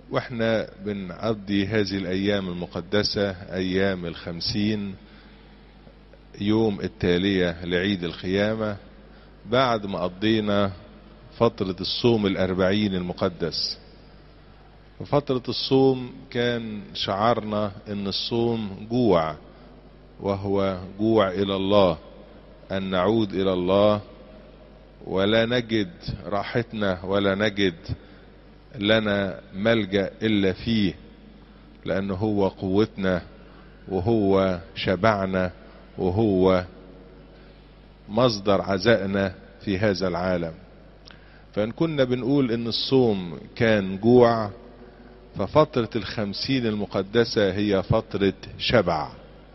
واحنا بنقضي هذه الايام المقدسة ايام الخمسين يوم التالية لعيد القيامة بعد ما قضينا فترة الصوم الاربعين المقدس فترة الصوم كان شعارنا ان الصوم جوع وهو جوع الى الله ان نعود الى الله ولا نجد راحتنا ولا نجد لنا ملجأ الا فيه لانه هو قوتنا وهو شبعنا وهو مصدر عزائنا في هذا العالم فان كنا بنقول ان الصوم كان جوع ففترة الخمسين المقدسة هي فترة شبع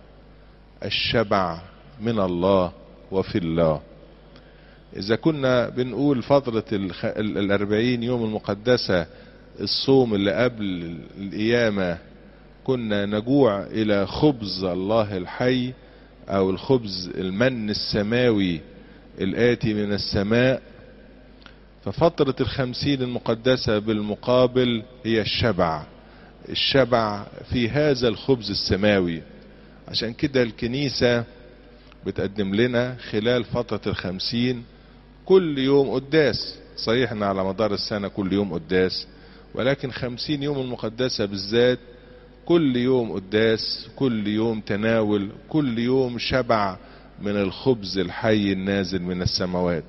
الشبع من الله وفي الله إذا كنا بنقول فترة الخ... الأربعين يوم المقدسة الصوم اللي قبل القيامة كنا نجوع إلى خبز الله الحي أو الخبز المن السماوي الآتي من السماء ففترة الخمسين المقدسة بالمقابل هي الشبع الشبع في هذا الخبز السماوي عشان كده الكنيسة بتقدم لنا خلال فترة الخمسين كل يوم قداس صحيح ان على مدار السنة كل يوم قداس ولكن خمسين يوم المقدسة بالذات كل يوم قداس كل يوم تناول كل يوم شبع من الخبز الحي النازل من السماوات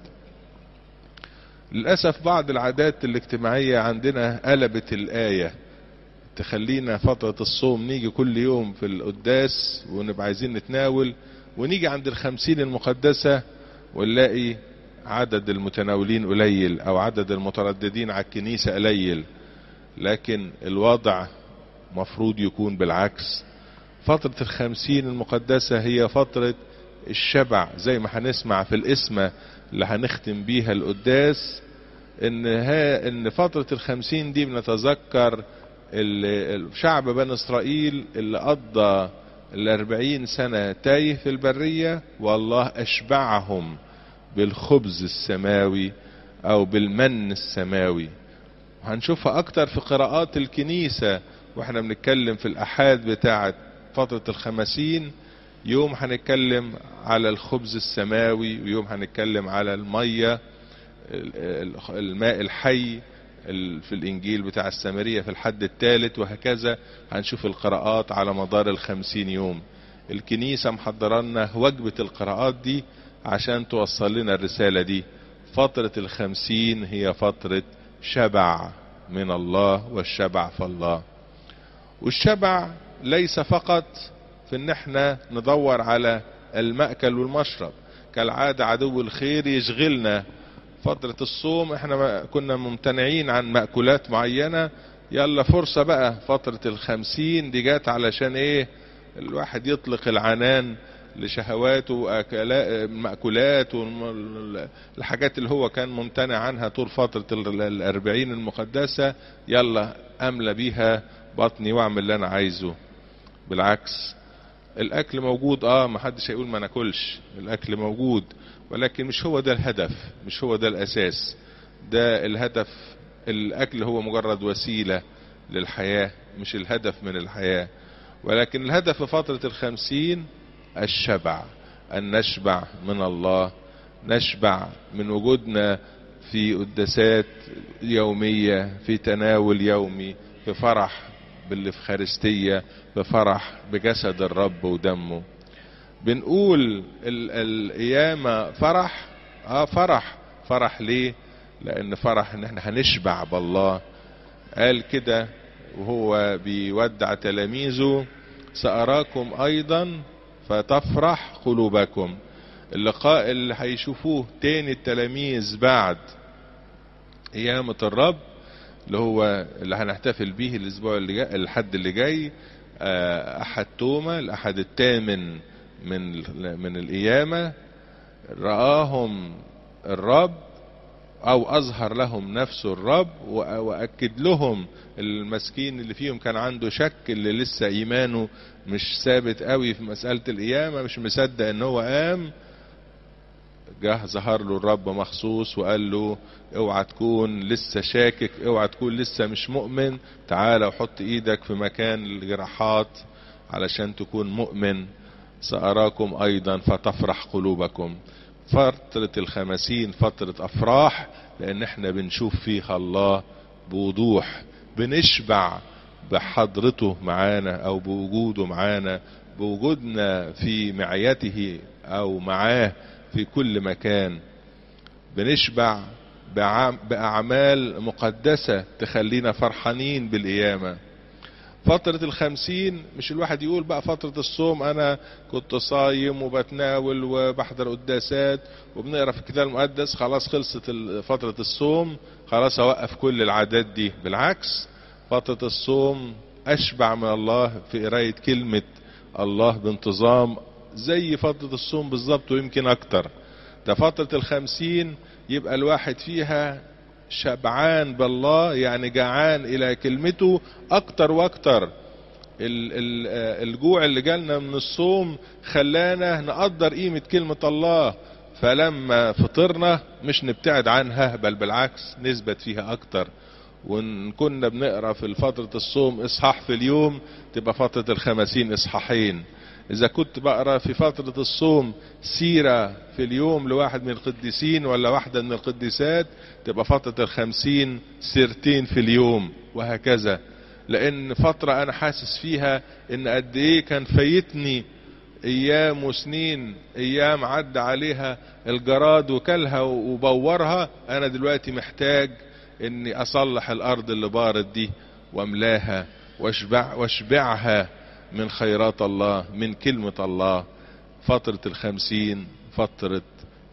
للأسف بعض العادات الاجتماعية عندنا قلبت الآية تخلينا فترة الصوم نيجي كل يوم في القداس ونبقى عايزين نتناول ونيجي عند الخمسين المقدسة ونلاقي عدد المتناولين قليل او عدد المترددين على الكنيسة قليل لكن الوضع مفروض يكون بالعكس فترة الخمسين المقدسة هي فترة الشبع زي ما هنسمع في الاسمة اللي هنختم بيها القداس ان ها ان فترة الخمسين دي بنتذكر الشعب بني اسرائيل اللي قضى الاربعين سنة تايه في البرية والله اشبعهم بالخبز السماوي او بالمن السماوي وهنشوفها اكتر في قراءات الكنيسة واحنا بنتكلم في الاحاد بتاعة فترة الخمسين يوم هنتكلم على الخبز السماوي ويوم هنتكلم على المية الماء الحي في الانجيل بتاع السامرية في الحد الثالث وهكذا هنشوف القراءات على مدار الخمسين يوم الكنيسة محضرة لنا وجبة القراءات دي عشان توصل لنا الرسالة دي فترة الخمسين هي فترة شبع من الله والشبع في الله والشبع ليس فقط في ان احنا ندور على المأكل والمشرب كالعادة عدو الخير يشغلنا فترة الصوم احنا كنا ممتنعين عن مأكولات معينة يلا فرصة بقى فترة الخمسين دي جات علشان ايه الواحد يطلق العنان لشهواته ومأكولات والحاجات اللي هو كان ممتنع عنها طول فترة الأربعين المقدسة يلا أملى بيها بطني واعمل اللي أنا عايزه بالعكس الأكل موجود اه ما حدش هيقول ما ناكلش الأكل موجود ولكن مش هو ده الهدف مش هو ده الأساس ده الهدف الأكل هو مجرد وسيلة للحياة مش الهدف من الحياة ولكن الهدف في فترة الخمسين الشبع أن نشبع من الله نشبع من وجودنا في قداسات يومية في تناول يومي في فرح بالإفخارستية في فرح بجسد الرب ودمه بنقول القيامة فرح اه فرح فرح ليه لان فرح ان احنا هنشبع بالله قال كده وهو بيودع تلاميذه سأراكم ايضا فتفرح قلوبكم اللقاء اللي هيشوفوه تاني التلاميذ بعد قيامة الرب اللي هو اللي هنحتفل به الاسبوع اللي جاي الحد اللي جاي احد توما الاحد الثامن من من القيامة رآهم الرب او اظهر لهم نفسه الرب واكد لهم المسكين اللي فيهم كان عنده شك اللي لسه ايمانه مش ثابت قوي في مسألة القيامة مش مصدق ان هو قام جه ظهر له الرب مخصوص وقال له اوعى تكون لسه شاكك اوعى تكون لسه مش مؤمن تعالى وحط ايدك في مكان الجراحات علشان تكون مؤمن سأراكم أيضا فتفرح قلوبكم فترة الخمسين فترة أفراح لأن احنا بنشوف فيها الله بوضوح بنشبع بحضرته معانا أو بوجوده معانا بوجودنا في معيته أو معاه في كل مكان بنشبع بأعمال مقدسة تخلينا فرحانين بالقيامة فترة الخمسين مش الواحد يقول بقى فترة الصوم انا كنت صايم وبتناول وبحضر قداسات وبنقرا في الكتاب المقدس خلاص خلصت فترة الصوم خلاص اوقف كل العادات دي بالعكس فترة الصوم اشبع من الله في قراية كلمة الله بانتظام زي فترة الصوم بالظبط ويمكن اكتر ده فترة الخمسين يبقى الواحد فيها شبعان بالله يعني جعان الى كلمته اكتر واكتر الجوع اللي جالنا من الصوم خلانا نقدر قيمة كلمة الله فلما فطرنا مش نبتعد عنها بل بالعكس نثبت فيها اكتر وان كنا بنقرا في فترة الصوم اصحاح في اليوم تبقى فترة الخمسين اصحاحين اذا كنت بقرا في فترة الصوم سيرة في اليوم لواحد من القديسين ولا واحدة من القديسات تبقى فترة الخمسين سيرتين في اليوم وهكذا لان فترة انا حاسس فيها ان قد ايه كان فايتني ايام وسنين ايام عدى عليها الجراد وكلها وبورها انا دلوقتي محتاج اني اصلح الارض اللي بارت دي واملاها واشبع واشبعها من خيرات الله من كلمة الله فترة الخمسين فترة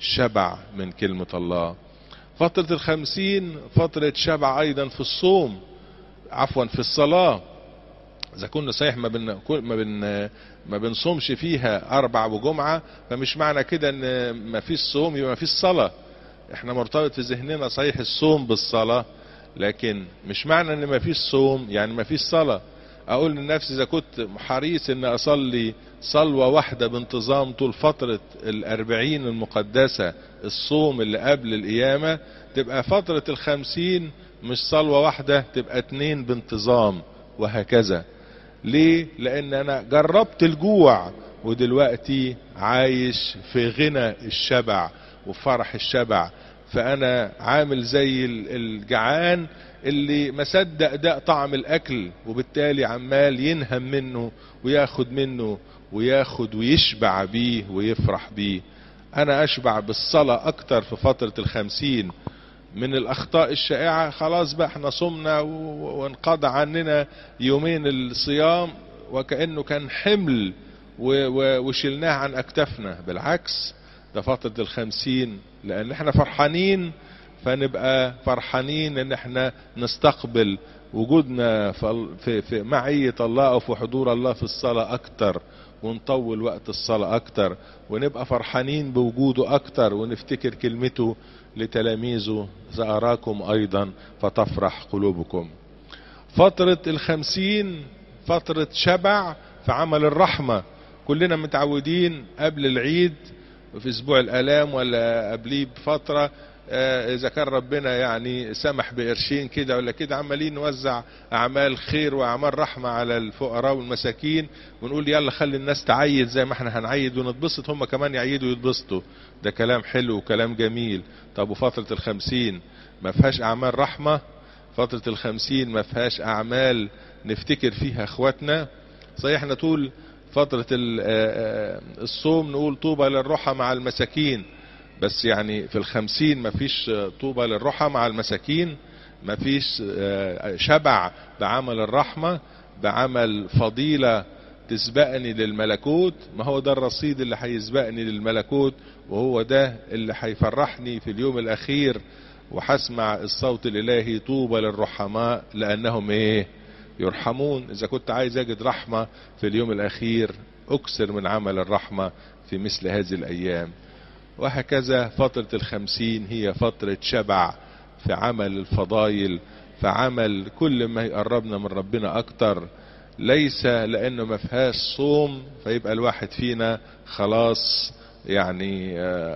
شبع من كلمة الله فترة الخمسين فترة شبع ايضا في الصوم عفوا في الصلاة اذا كنا صحيح ما بن ما بن ما بنصومش فيها اربع وجمعة فمش معنى كده ان ما فيش صوم يبقى ما فيش صلاة احنا مرتبط في ذهننا صحيح الصوم بالصلاة لكن مش معنى ان ما فيش صوم يعني ما فيش صلاة اقول لنفسي اذا كنت حريص ان اصلي صلوة واحدة بانتظام طول فترة الاربعين المقدسة الصوم اللي قبل القيامة تبقى فترة الخمسين مش صلوة واحدة تبقى اتنين بانتظام وهكذا ليه لان انا جربت الجوع ودلوقتي عايش في غنى الشبع وفرح الشبع فانا عامل زي الجعان اللي مصدق ده طعم الاكل وبالتالي عمال ينهم منه وياخد منه وياخد ويشبع بيه ويفرح بيه انا اشبع بالصلاة اكتر في فترة الخمسين من الاخطاء الشائعة خلاص بقى احنا صمنا وانقضى عننا يومين الصيام وكأنه كان حمل وشلناه عن اكتافنا بالعكس ده فترة الخمسين لان احنا فرحانين فنبقى فرحانين ان احنا نستقبل وجودنا في, في معية الله او في حضور الله في الصلاة اكتر ونطول وقت الصلاة اكتر ونبقى فرحانين بوجوده اكتر ونفتكر كلمته لتلاميذه سأراكم ايضا فتفرح قلوبكم فترة الخمسين فترة شبع في عمل الرحمة كلنا متعودين قبل العيد في اسبوع الالام ولا قبليه بفتره اذا كان ربنا يعني سمح بقرشين كده ولا كده عمالين نوزع اعمال خير واعمال رحمه على الفقراء والمساكين ونقول يلا خلي الناس تعيد زي ما احنا هنعيد ونتبسط هم كمان يعيدوا ويتبسطوا ده كلام حلو وكلام جميل طب وفتره الخمسين ما فيهاش اعمال رحمه فتره الخمسين ما فيهاش اعمال نفتكر فيها اخواتنا صحيح احنا طول فترة الصوم نقول طوبى للرحى مع المساكين بس يعني في الخمسين مفيش طوبى للرحى مع المساكين مفيش شبع بعمل الرحمة بعمل فضيلة تسبقني للملكوت ما هو ده الرصيد اللي هيسبقني للملكوت وهو ده اللي هيفرحني في اليوم الاخير وهسمع الصوت الالهي طوبى للرحماء لانهم ايه يرحمون اذا كنت عايز اجد رحمة في اليوم الاخير اكثر من عمل الرحمة في مثل هذه الايام وهكذا فترة الخمسين هي فترة شبع في عمل الفضايل في عمل كل ما يقربنا من ربنا اكتر ليس لانه ما فيهاش صوم فيبقى الواحد فينا خلاص يعني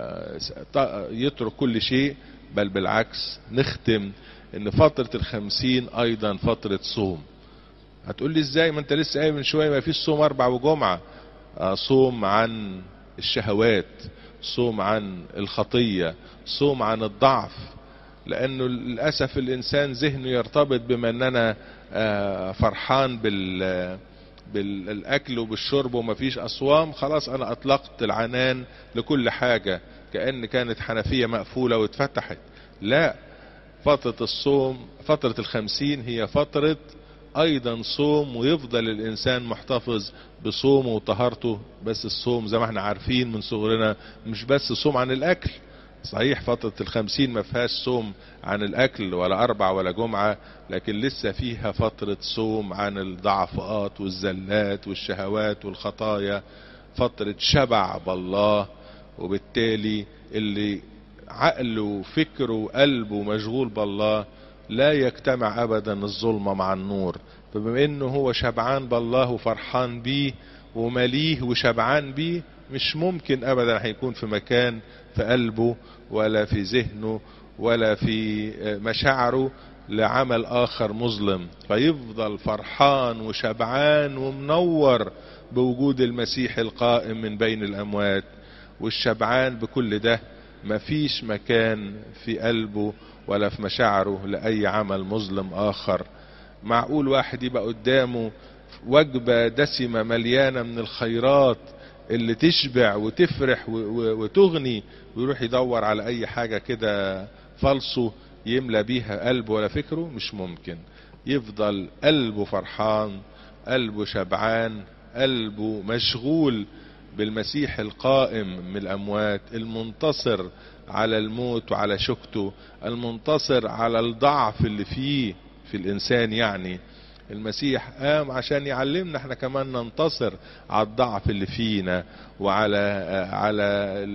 يترك كل شيء بل بالعكس نختم ان فترة الخمسين ايضا فترة صوم هتقول لي ازاي ما انت لسه قايل من شوية ما فيش صوم اربع وجمعة صوم عن الشهوات صوم عن الخطية صوم عن الضعف لانه للأسف الانسان ذهنه يرتبط بما ان انا فرحان بال بالاكل وبالشرب ومفيش اصوام خلاص انا اطلقت العنان لكل حاجة كأن كانت حنفية مقفولة واتفتحت لا فترة الصوم فترة الخمسين هي فترة ايضا صوم ويفضل الانسان محتفظ بصومه وطهارته بس الصوم زي ما احنا عارفين من صغرنا مش بس صوم عن الاكل صحيح فترة الخمسين ما فيهاش صوم عن الاكل ولا اربع ولا جمعة لكن لسه فيها فترة صوم عن الضعفات والزلات والشهوات والخطايا فترة شبع بالله وبالتالي اللي عقله وفكره وقلبه مشغول بالله لا يجتمع ابدا الظلمة مع النور فبما انه هو شبعان بالله وفرحان بيه ومليه وشبعان بيه مش ممكن ابدا هيكون في مكان في قلبه ولا في ذهنه ولا في مشاعره لعمل اخر مظلم فيفضل فرحان وشبعان ومنور بوجود المسيح القائم من بين الاموات والشبعان بكل ده مفيش مكان في قلبه ولا في مشاعره لأي عمل مظلم آخر معقول واحد يبقى قدامه وجبة دسمة مليانة من الخيرات اللي تشبع وتفرح وتغني ويروح يدور على أي حاجة كده فالصو يملى بيها قلبه ولا فكره مش ممكن يفضل قلبه فرحان قلبه شبعان قلبه مشغول بالمسيح القائم من الأموات المنتصر على الموت وعلى شكته المنتصر على الضعف اللي فيه في الإنسان يعني المسيح قام عشان يعلمنا احنا كمان ننتصر على الضعف اللي فينا وعلى على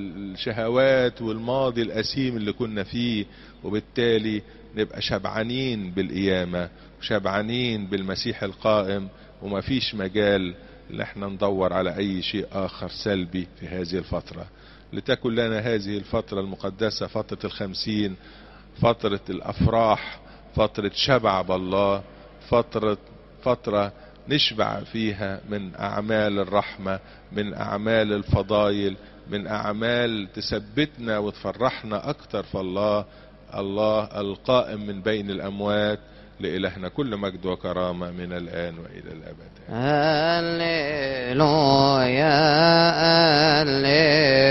الشهوات والماضي الأسيم اللي كنا فيه وبالتالي نبقى شبعانين بالقيامة وشبعانين بالمسيح القائم ومفيش مجال ان احنا ندور على اي شيء اخر سلبي في هذه الفترة لتكن لنا هذه الفترة المقدسة فترة الخمسين فترة الافراح فترة شبع بالله فترة فترة نشبع فيها من اعمال الرحمة من اعمال الفضايل من اعمال تثبتنا وتفرحنا اكتر في الله الله القائم من بين الاموات لإلهنا كل مجد وكرامة من الآن وإلى الأبد هللويا هللويا